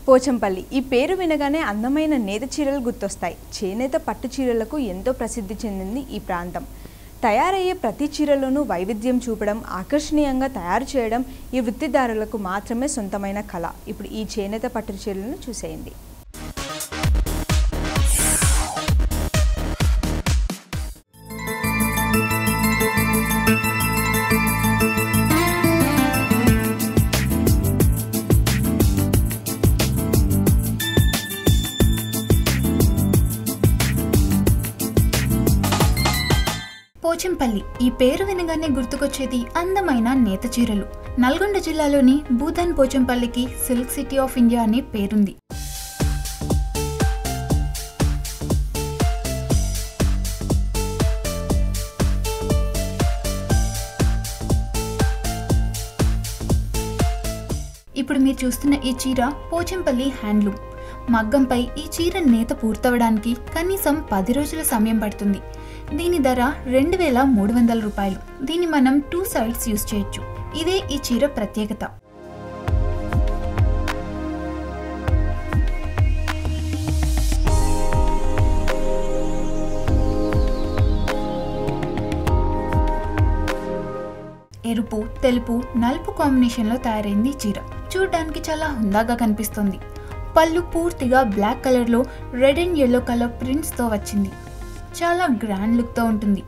పోచంపల్లి ఈ పేరు వినగానే అందమైన నేత చీరలు గుర్తొస్తాయి చేనేత పట్టు చీరలకు ఎంతో ప్రసిద్ధి చెందింది ఈ ప్రాంతం తయారయ్యే ప్రతి చీరలోనూ వైవిధ్యం చూపడం ఆకర్షణీయంగా తయారు చేయడం ఈ వృత్తిదారులకు మాత్రమే సొంతమైన కళ ఇప్పుడు ఈ చేనేత పట్టు చీరలను చూసేయండి పోచంపల్లి ఈ పేరు వినగానే గుర్తుకొచ్చేది అందమైన నేత చీరలు నల్గొండ జిల్లాలోని భూతాన్ పోచంపల్లికి సిల్క్ సిటీ ఆఫ్ ఇండియా అనే పేరుంది ఇప్పుడు మీరు చూస్తున్న ఈ చీర పోచంపల్లి హ్యాండ్లూమ్ మగ్గంపై ఈ చీర నేత పూర్తవడానికి కనీసం పది రోజుల సమయం పడుతుంది దీని ధర రెండు వేల మూడు వందల రూపాయలు దీన్ని మనం టూ సైడ్స్ యూస్ చేయొచ్చు ఇదే ఈ చీర ప్రత్యేకత ఎరుపు తెలుపు నలుపు కాంబినేషన్లో తయారైంది ఈ చీర చూడడానికి చాలా హుందాగా కనిపిస్తుంది పళ్ళు పూర్తిగా బ్లాక్ కలర్లో రెడ్ అండ్ ఎల్లో కలర్ ప్రింట్స్తో వచ్చింది చాలా గ్రాండ్ లుక్తో ఉంటుంది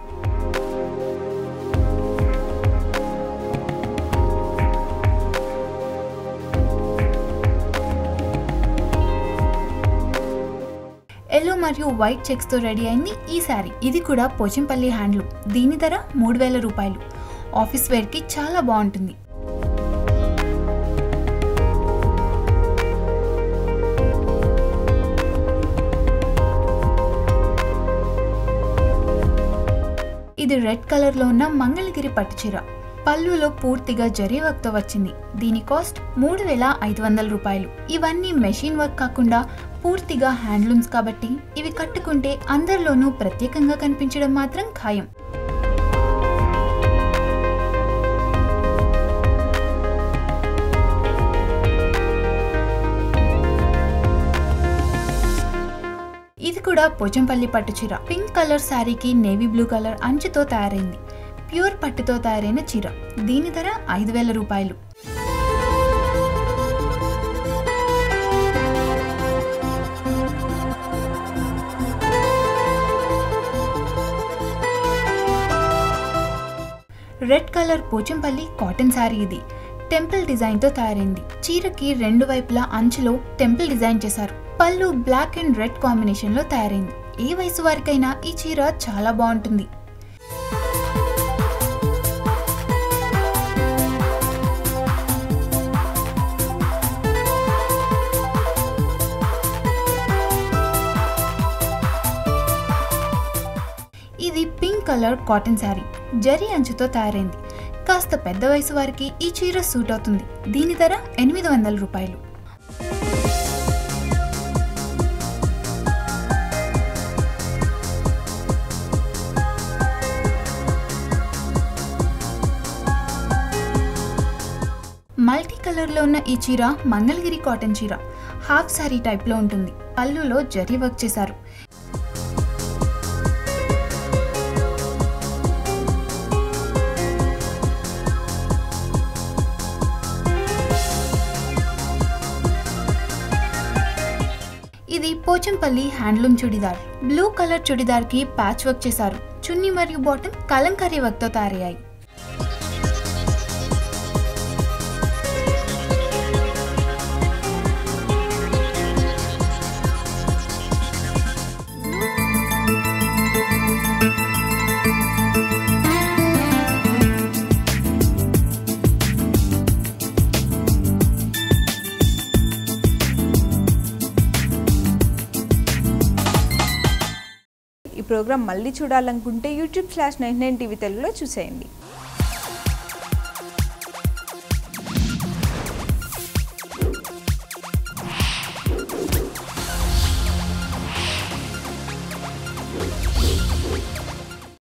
ఎల్లో మరియు వైట్ చెక్స్తో రెడీ అయింది ఈ శారీ ఇది కూడా పోచంపల్లి హ్యాండ్లూమ్ దీని ధర మూడు వేల రూపాయలు ఆఫీస్ వేర్కి చాలా బాగుంటుంది ఇది రెడ్ కలర్లో ఉన్న మంగళగిరి పట్టు చీర పళ్ళులో పూర్తిగా జరీ వర్క్తో వచ్చింది దీని కాస్ట్ మూడు వేల ఐదు వందల రూపాయలు ఇవన్నీ మెషిన్ వర్క్ కాకుండా పూర్తిగా హ్యాండ్లూమ్స్ కాబట్టి ఇవి కట్టుకుంటే అందరిలోనూ ప్రత్యేకంగా కనిపించడం మాత్రం ఖాయం ఇది కూడా పోచంపల్లి పట్టు చీర పింక్ కలర్ శారీకి నేవీ బ్లూ కలర్ అంచుతో తయారైంది ప్యూర్ పట్టుతో తయారైన చీర దీని ధర ఐదు వేల రూపాయలు red colour Pochampally cotton sari ఇది టెంపుల్ డిజైన్ తో తయారైంది చీరకి రెండు వైపులా అంచులో టెంపుల్ డిజైన్ చేశారు పళ్ళు బ్లాక్ అండ్ రెడ్ కాంబినేషన్ లో తయారైంది ఏ వయసు వారికైనా ఈ చీర చాలా బాగుంటుంది ఇది పింక్ కలర్ కాటన్ శారీ జరీ అంచుతో తయారైంది కాస్త పెద్ద వయసు వారికి ఈ చీర సూట్ అవుతుంది దీని ధర ఎనిమిది వందల రూపాయలు మల్టీ కలర్లో ఉన్న ఈ చీర మంగళగిరి కాటన్ చీర హాఫ్ శారీ టైప్లో ఉంటుంది పళ్ళులో జరీ వర్క్ చేశారు ఇది Pochampally handloom churidar blue colour churidar కి ప్యాచ్ వర్క్ చేశారు చున్నీ మరియు బాటమ్ కలంకారీ వర్క్ తో తయారయ్యాయి ఈ ప్రోగ్రాం మళ్ళీ చూడాలనుకుంటే YouTube slash nine nine TV తెలుగులో చూసేయండి